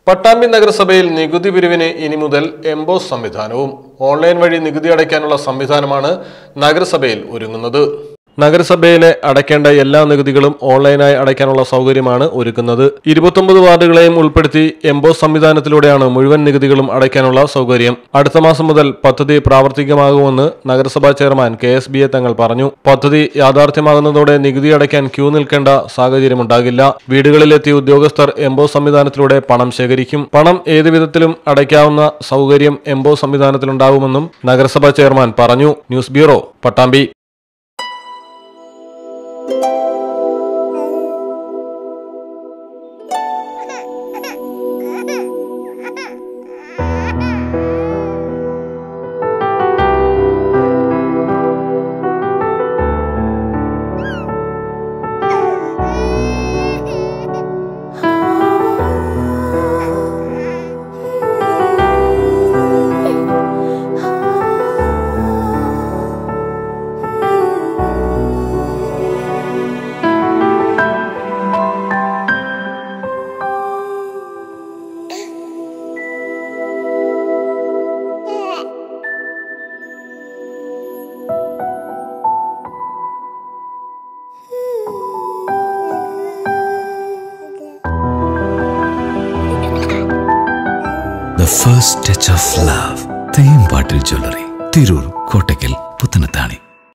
പട്ടാമ്പി നഗരസഭയിൽ നികുതി പിരിവിന് ഇനി മുതൽ എംബോസ് സംവിധാനവും ഓൺലൈൻ വഴി നികുതി അടയ്ക്കാനുള്ള സംവിധാനമാണ് നഗരസഭയിൽ ഒരുങ്ങുന്നത് നഗരസഭയിലെ അടയ്ക്കേണ്ട എല്ലാ നികുതികളും ഓൺലൈനായി അടയ്ക്കാനുള്ള സൗകര്യമാണ് ഒരുക്കുന്നത് ഇരുപത്തൊമ്പത് വാർഡുകളെയും ഉൾപ്പെടുത്തി എംബോസ് സംവിധാനത്തിലൂടെയാണ് മുഴുവൻ നികുതികളും അടയ്ക്കാനുള്ള സൗകര്യം അടുത്ത മാസം മുതൽ പദ്ധതി പ്രാവർത്തികമാകുമെന്ന് നഗരസഭാ chairman K S B A Thangal പറഞ്ഞു പദ്ധതി യാഥാർത്ഥ്യമാകുന്നതോടെ നികുതി അടയ്ക്കാൻ ക്യൂ നിൽക്കേണ്ട സാഹചര്യമുണ്ടാകില്ല വീടുകളിലെത്തി ഉദ്യോഗസ്ഥർ എംബോസ് സംവിധാനത്തിലൂടെ പണം ശേഖരിക്കും പണം ഏത് വിധത്തിലും അടയ്ക്കാവുന്ന സൗകര്യം എംബോസ് സംവിധാനത്തിലുണ്ടാവുമെന്നും നഗരസഭാ ചെയർമാൻ പറഞ്ഞു news bureau Pattambi The first touch of love. Thembattil jewellery Tirur Kottakkal Puthanathani